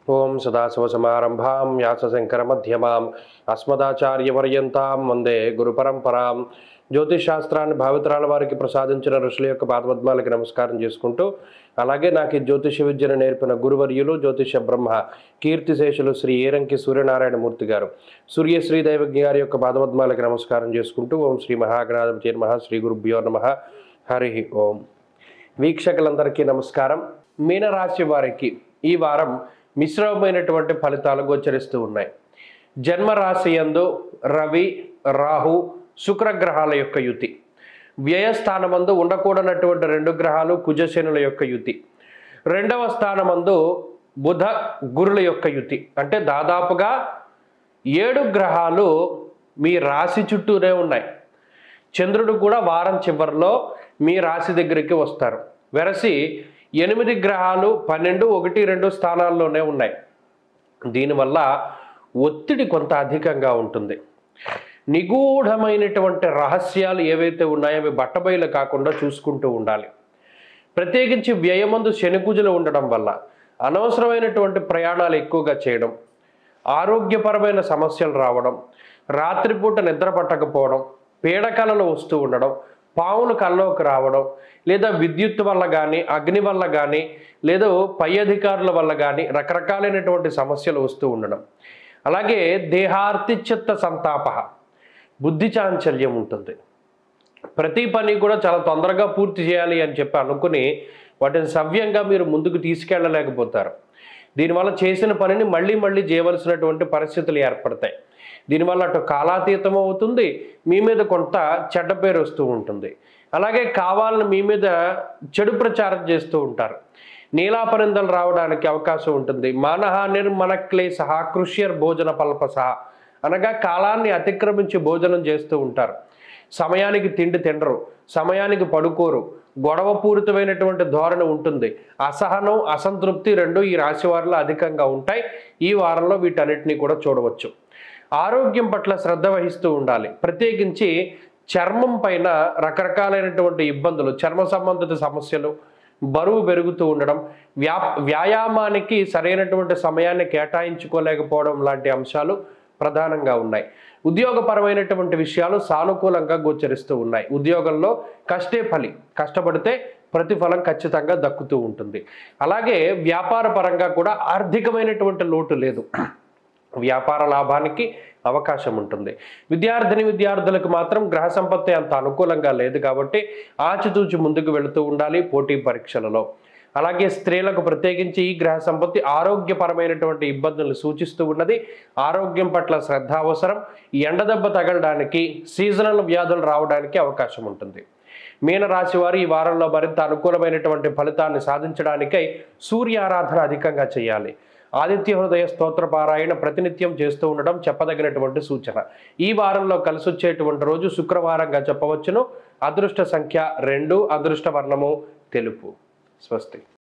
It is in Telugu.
ఓం సదాశివసమారంభాం వ్యాసశంకరమధ్యమాం అస్మదాచార్యపర్యంతాం వందే గురుపరంపరాం జ్యోతిష్ శాస్త్రాన్ని భావితరాల వారికి ప్రసాదించిన ఋషుల యొక్క పాదపద్మాలకి నమస్కారం చేసుకుంటూ అలాగే నాకు ఈ జ్యోతిష విద్యను నేర్పిన గురువర్యులు జ్యోతిష బ్రహ్మ కీర్తిశేషులు శ్రీ ఏరంకి సూర్యనారాయణ మూర్తి గారు సూర్య శ్రీ దైవజ్ఞ గారి యొక్క పాదపద్మాలకి నమస్కారం చేసుకుంటూ ఓం శ్రీ మహాగణాధిపతి నమ శ్రీ గురుభ్యో నమ హరి ఓం వీక్షకులందరికీ నమస్కారం మీనరాశి వారికి ఈ వారం మిశ్రమమైనటువంటి ఫలితాలు గోచరిస్తూ ఉన్నాయి జన్మరాశి యందు రవి రాహు శుక్రగ్రహాల యొక్క యుతి వ్యయస్థానమందు ఉండకూడనటువంటి రెండు గ్రహాలు కుజశనుల యొక్క యుతి రెండవ స్థానమందు బుధ గురుల యొక్క యుతి అంటే దాదాపుగా ఏడు గ్రహాలు మీ రాశి చుట్టూనే ఉన్నాయి చంద్రుడు కూడా వారం చివరిలో మీ రాశి దగ్గరికి వస్తారు వెరసి ఎనిమిది గ్రహాలు పన్నెండు ఒకటి రెండు స్థానాల్లోనే ఉన్నాయి దీనివల్ల ఒత్తిడి కొంత అధికంగా ఉంటుంది నిగూఢమైనటువంటి రహస్యాలు ఏవైతే ఉన్నాయో అవి బట్టబయలు కాకుండా చూసుకుంటూ ఉండాలి ప్రత్యేకించి వ్యయమందు శనికుజులు ఉండడం వల్ల అనవసరమైనటువంటి ప్రయాణాలు ఎక్కువగా చేయడం ఆరోగ్యపరమైన సమస్యలు రావడం రాత్రిపూట నిద్ర పట్టకపోవడం పీడకలలు వస్తూ ఉండడం పాములు కల్లోకి రావడం లేదా విద్యుత్ వల్ల కానీ అగ్ని వల్ల కానీ లేదా పై అధికారుల వల్ల కానీ రకరకాలైనటువంటి సమస్యలు వస్తూ ఉండడం అలాగే దేహార్తిచిత్త సంతాప బుద్ధి చాంచల్యం ఉంటుంది ప్రతి పని కూడా చాలా తొందరగా పూర్తి చేయాలి అని చెప్పి అనుకుని వాటిని సవ్యంగా మీరు ముందుకు తీసుకెళ్ళలేకపోతారు దీనివల్ల చేసిన పనిని మళ్ళీ మళ్ళీ చేయవలసినటువంటి పరిస్థితులు ఏర్పడతాయి దీనివల్ల అటు కాలాతీతం అవుతుంది మీ మీద కొంత చెడ్డ పేరు వస్తూ ఉంటుంది అలాగే కావాలని మీ మీద చెడు ప్రచారం చేస్తూ ఉంటారు నీలాపనిందలు రావడానికి అవకాశం ఉంటుంది మానహానిర్ మనక్లేశ కృష్యర్ భోజన పల్పస అనగా కాలాన్ని అతిక్రమించి భోజనం చేస్తూ ఉంటారు సమయానికి తిండి తినరు సమయానికి పడుకోరు గొడవపూరితమైనటువంటి ధోరణి ఉంటుంది అసహనం అసంతృప్తి రెండు ఈ రాశి వారిలో అధికంగా ఉంటాయి ఈ వారంలో వీటన్నిటినీ కూడా చూడవచ్చు ఆరోగ్యం పట్ల శ్రద్ధ వహిస్తూ ఉండాలి ప్రత్యేకించి చర్మం పైన రకరకాలైనటువంటి ఇబ్బందులు చర్మ సంబంధిత సమస్యలు బరువు పెరుగుతూ ఉండడం వ్యా వ్యాయామానికి సరైనటువంటి సమయాన్ని కేటాయించుకోలేకపోవడం లాంటి అంశాలు ప్రధానంగా ఉన్నాయి ఉద్యోగపరమైనటువంటి విషయాలు సానుకూలంగా గోచరిస్తూ ఉన్నాయి ఉద్యోగంలో కష్టే ఫలి కష్టపడితే ప్రతిఫలం ఖచ్చితంగా దక్కుతూ ఉంటుంది అలాగే వ్యాపార పరంగా కూడా ఆర్థికమైనటువంటి లోటు లేదు వ్యాపార లాభానికి అవకాశం ఉంటుంది విద్యార్థిని విద్యార్థులకు మాత్రం గ్రహ సంపత్తి అంత అనుకూలంగా లేదు కాబట్టి ఆచితూచి ముందుకు వెళుతూ ఉండాలి పోటీ పరీక్షలలో అలాగే స్త్రీలకు ప్రత్యేకించి ఈ గ్రహ సంపత్తి ఆరోగ్యపరమైనటువంటి ఇబ్బందులను సూచిస్తూ ఉన్నది ఆరోగ్యం పట్ల శ్రద్ధ అవసరం ఈ ఎండదెబ్బ తగలడానికి సీజనల్ వ్యాధులు రావడానికి అవకాశం ఉంటుంది మీనరాశి వారు ఈ వారంలో మరింత అనుకూలమైనటువంటి ఫలితాన్ని సాధించడానికై సూర్య ఆరాధన అధికంగా చేయాలి ఆదిత్య హృదయ స్తోత్ర పారాయణ ప్రతినిత్యం చేస్తూ ఉండడం చెప్పదగినటువంటి సూచన ఈ వారంలో కలిసి వచ్చేటువంటి రోజు శుక్రవారంగా చెప్పవచ్చును అదృష్ట సంఖ్య రెండు అదృష్ట వర్ణము తెలుపు స్వస్తి